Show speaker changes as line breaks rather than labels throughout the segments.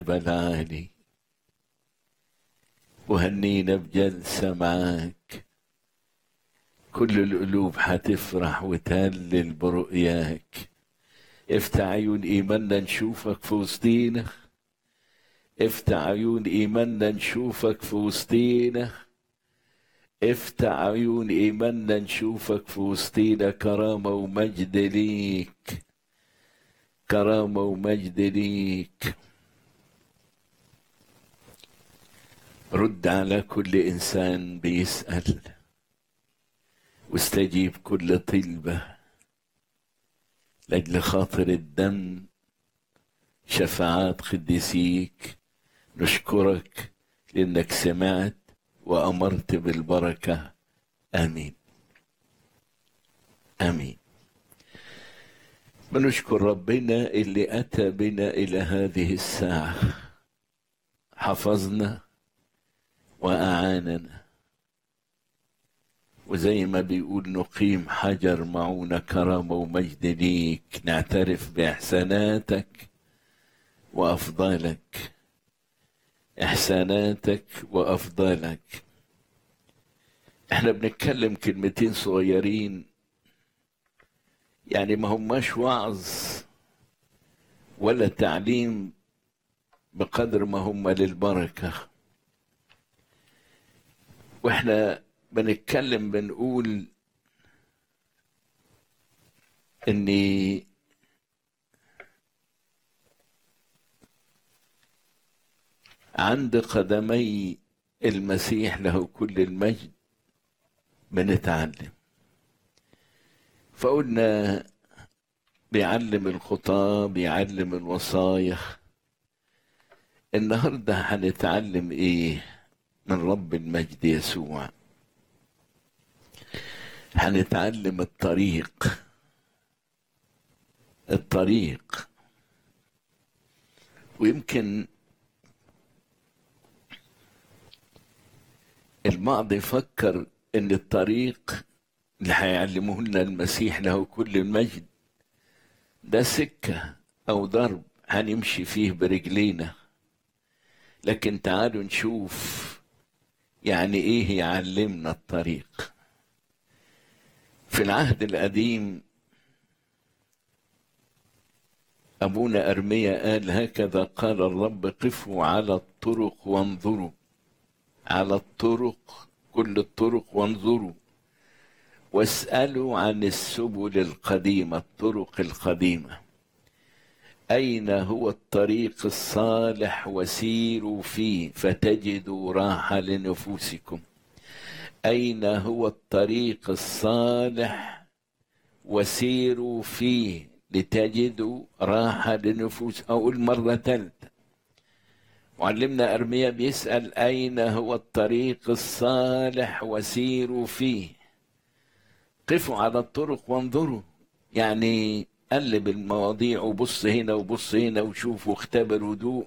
العالي وهنينا بجلسة معاك كل القلوب هتفرح وتهلل برؤياك افتح عيون ايماننا نشوفك في وسطينا افتح عيون ايماننا نشوفك في وسطينا افتح عيون ايماننا نشوفك في وسطينا كرامة ومجد ليك كرامة ومجد ليك رد على كل انسان بيسأل واستجيب كل طلبة لأجل خاطر الدم شفاعات قديسيك نشكرك لأنك سمعت وأمرت بالبركة آمين آمين بنشكر ربنا اللي أتى بنا إلى هذه الساعة حفظنا وأعاننا وزي ما بيقول نقيم حجر معونا كرامة ومجد ليك نعترف بإحساناتك وأفضالك إحساناتك وأفضالك احنا بنتكلم كلمتين صغيرين يعني ما هماش وعظ ولا تعليم بقدر ما هم للبركة واحنا بنتكلم بنقول اني عند قدمي المسيح له كل المجد بنتعلم فقلنا بيعلم الخطاة بيعلم الوصايا النهارده هنتعلم ايه من رب المجد يسوع هنتعلم الطريق الطريق ويمكن البعض يفكر ان الطريق اللي هيعلمه لنا المسيح له كل المجد ده سكة او ضرب هنمشي فيه برجلينا لكن تعالوا نشوف يعني ايه يعلمنا الطريق في العهد القديم أبونا أرميا قال هكذا قال الرب قفوا على الطرق وانظروا على الطرق كل الطرق وانظروا واسألوا عن السبل القديمة الطرق القديمة أين هو الطريق الصالح وسيروا فيه فتجدوا راحة لنفوسكم أين هو الطريق الصالح وسيروا فيه لتجدوا راحة لنفوس أقول مرة ثالثة معلمنا أرميا بيسأل أين هو الطريق الصالح وسيروا فيه قفوا على الطرق وانظروا يعني قلب المواضيع وبص هنا وبص هنا وشوف واختبر ودوق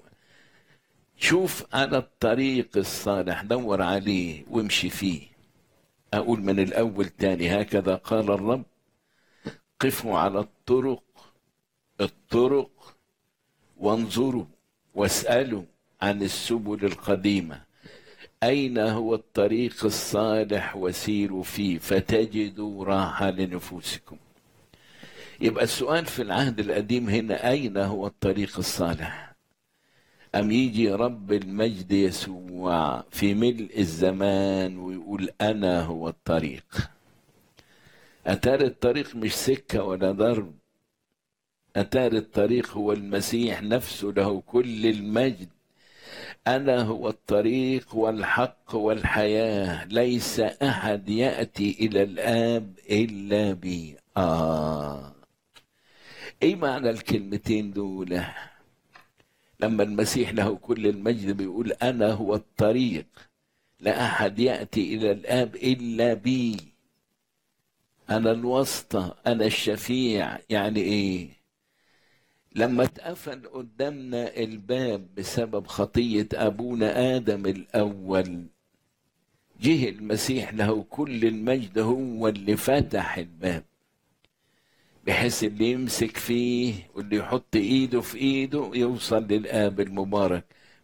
شوف على الطريق الصالح دور عليه وامشي فيه أقول من الأول تاني هكذا قال الرب قفوا على الطرق الطرق وانظروا واسألوا عن السبل القديمة أين هو الطريق الصالح وسيروا فيه فتجدوا راحة لنفوسكم يبقى السؤال في العهد القديم هنا أين هو الطريق الصالح أم يجي رب المجد يسوع في ملء الزمان ويقول أنا هو الطريق أتاري الطريق مش سكة ولا ضرب أتاري الطريق هو المسيح نفسه له كل المجد أنا هو الطريق والحق والحياة ليس أحد يأتي إلى الآب إلا بي آه إيه معنى الكلمتين دول لما المسيح له كل المجد بيقول أنا هو الطريق لا أحد يأتي إلى الآب إلا بي أنا الواسطة أنا الشفيع يعني إيه لما اتقفل قدامنا الباب بسبب خطية أبونا آدم الأول جه المسيح له كل المجد هو اللي فتح الباب بحيث اللي يمسك فيه واللي يحط ايده في ايده يوصل للاب المبارك